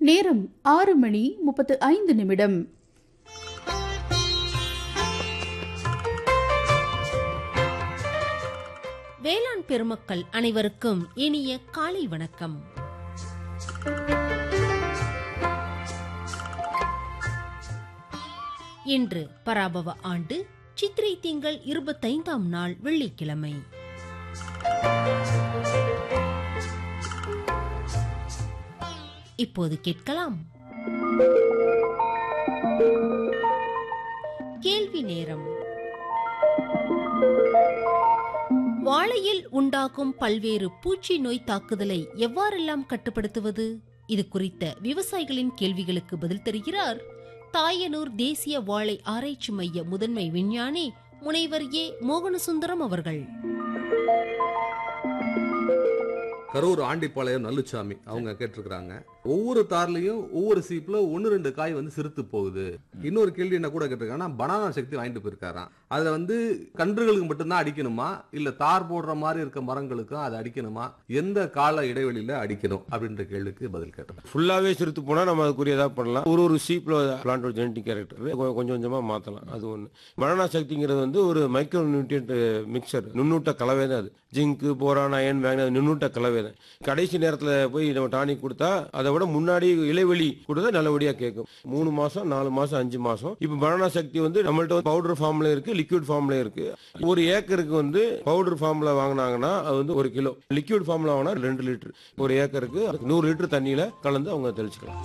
நேரம் ஆறு மணி முப்பத்து ஐந்து நிமிடம் வேளாண் பெருமக்கள் அனைவருக்கும் இனிய காலை வணக்கம் இன்று பராபவ ஆண்டு சித்திரை திங்கள் இருபத்தைந்தாம் நாள் வெள்ளிக்கிழமை இப்போது கேட்கலாம் கேள்வி நேரம் வாழையில் உண்டாகும் பல்வேறு பூச்சி நோய் தாக்குதலை எவ்வாறெல்லாம் கட்டுப்படுத்துவது இது குறித்த விவசாயிகளின் கேள்விகளுக்கு பதில் தருகிறார் தாயனூர் தேசிய வாழை ஆராய்ச்சி மைய முதன்மை விஞ்ஞானி முனைவர் ஏ மோகனசுந்தரம் அவர்கள் கரூர் ஆண்டிப்பாளையம் நல்லுச்சாமி அவங்க கேட்டிருக்கிறாங்க ஒவ்வொரு தார்லயும் ஒவ்வொரு சீப்ல ஒன்னு ரெண்டு காய் வந்து சிறுத்து போகுது இன்னொரு கேள்வி என்ன கூட கேட்டிருக்காங்கன்னா பனானா சக்தி வாங்கிட்டு போயிருக்காராம் அதுல வந்து கன்றுகளுக்கு மட்டும்தான் அடிக்கணுமா இல்ல தார் போடுற மாதிரி இருக்க மரங்களுக்கும் அதை அடிக்கணுமா எந்த கால இடைவெளியில அடிக்கணும் அப்படின்ற கேள்விக்கு பதில் கேட்டேன் ஃபுல்லாவே சிறுத்து போனா நம்ம அதுக்குரிய ஏதாவது பண்ணலாம் ஒரு ஒரு சீப்ல பிளான்டோட ஜெனட்டிக் கேரக்டர் கொஞ்சம் கொஞ்சமா மாத்தலாம் அது ஒண்ணு மரணா சக்திங்கிறது வந்து ஒரு மைக்ரோ நியூட்ரியன்ட் மிக்சர் நுண்ணூட்ட கலவை தான் அது ஜிங்கு போரான் அயன் மேக்னஸ் நுண்ணூட்ட கலவை தான் கடைசி நேரத்துல போய் நம்ம டானிக் கொடுத்தா அதை விட முன்னாடி இலைவெளி கொடுத்தா நல்லபடியா கேட்கும் மூணு மாசம் நாலு மாசம் அஞ்சு மாசம் இப்ப பனானா சக்தி வந்து நம்மள்ட்ட பவுடர் ஃபார்ம்ல இருக்கு லிக்விட் ஃபார்ம்ல இருக்கு ஒரு ஏக்கருக்கு வந்து பவுடர் ஃபார்ம்ல வாங்கினாங்கன்னா அது வந்து ஒரு கிலோ லிக்விட் ஃபார்ம்ல வாங்கினா ரெண்டு லிட்டர் ஒரு ஏக்கருக்கு நூறு லிட்டர் தண்ணியில கலந்து அவங்க தெளிச்சுக்கலாம்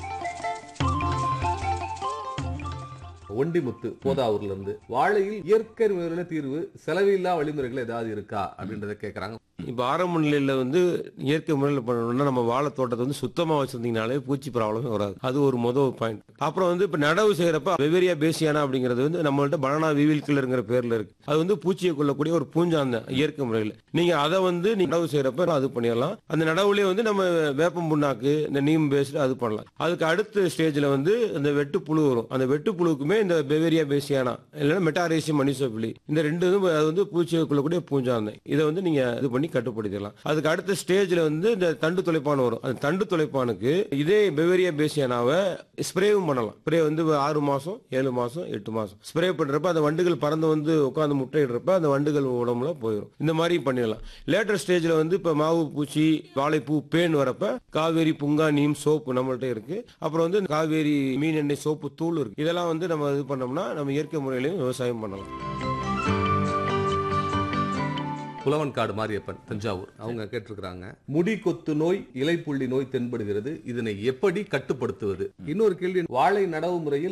ஒண்டிமுத்து போதாவூர்ல இருந்து வாழையில் இயற்கை முறையில தீர்வு செலவில்லா வழிமுறைகள் ஏதாவது இருக்கா அப்படின்றத கேக்குறாங்க இப்போ ஆரம்ப நிலையில வந்து இயற்கை முறையில் பண்ணணும்னா நம்ம வாழை தோட்டத்தை வந்து சுத்தமா வச்சிருந்தீங்கனாலே பூச்சி ப்ராப்ளமே வராது அது ஒரு முதல் பாயிண்ட் அப்புறம் வந்து இப்போ நடவு செய்யறப்ப வெவேரியா பேசியானா அப்படிங்கிறது வந்து நம்மள்ட்ட பனானா விவில் கில்லருங்கிற பேர்ல இருக்கு அது வந்து பூச்சியை கொல்லக்கூடிய ஒரு பூஞ்சாந்த இயற்கை முறையில் நீங்க அதை வந்து நீங்க நடவு செய்யறப்ப அது பண்ணிடலாம் அந்த நடவுலயே வந்து நம்ம வேப்பம் புண்ணாக்கு இந்த நீம் பேஸ்டு அது பண்ணலாம் அதுக்கு அடுத்த ஸ்டேஜ்ல வந்து அந்த வெட்டு புழு வரும் அந்த வெட்டு புழுக்குமே இந்த பெவேரியா பேசியானா இல்லைன்னா மெட்டாரேசியம் மனிசோபிலி இந்த ரெண்டு வந்து அது வந்து பூச்சியை கொல்லக்கூடிய பூஞ்சாந்தை இதை வந்து நீங்க இது பண்ணி கட்டுப்படுத்திடலாம் அதுக்கு அடுத்த ஸ்டேஜ்ல வந்து இந்த தண்டு துளைப்பான் வரும் அந்த தண்டு துளைப்பானுக்கு இதே பெவேரியா பேசியானாவை ஸ்ப்ரேவும் பண்ணலாம் ஸ்ப்ரே வந்து ஆறு மாசம் ஏழு மாசம் எட்டு மாசம் ஸ்ப்ரே பண்றப்ப அந்த வண்டுகள் பறந்து வந்து உட்காந்து முட்டையிடுறப்ப அந்த வண்டுகள் உடம்புல போயிடும் இந்த மாதிரி பண்ணிடலாம் லேட்டர் ஸ்டேஜ்ல வந்து இப்ப மாவு பூச்சி வாழைப்பூ பேன் வரப்ப காவேரி புங்கா நீம் சோப்பு நம்மள்ட்ட இருக்கு அப்புறம் வந்து காவேரி மீன் எண்ணெய் சோப்பு தூள் இருக்கு இதெல்லாம் வந்து நம்ம இது பண்ணோம்னா நம்ம இயற்கை முறையிலையும் விவசாயம் பண்ணலாம் புலவன்காடு மாரியப்பன் தஞ்சாவூர் அவங்க கேட்டிருக்கிறாங்க முடி கொத்து நோய் இலைப்புள்ளி நோய் தென்படுகிறது இதனை எப்படி கட்டுப்படுத்துவது இன்னொரு கேள்வி வாழை நடவு முறையில்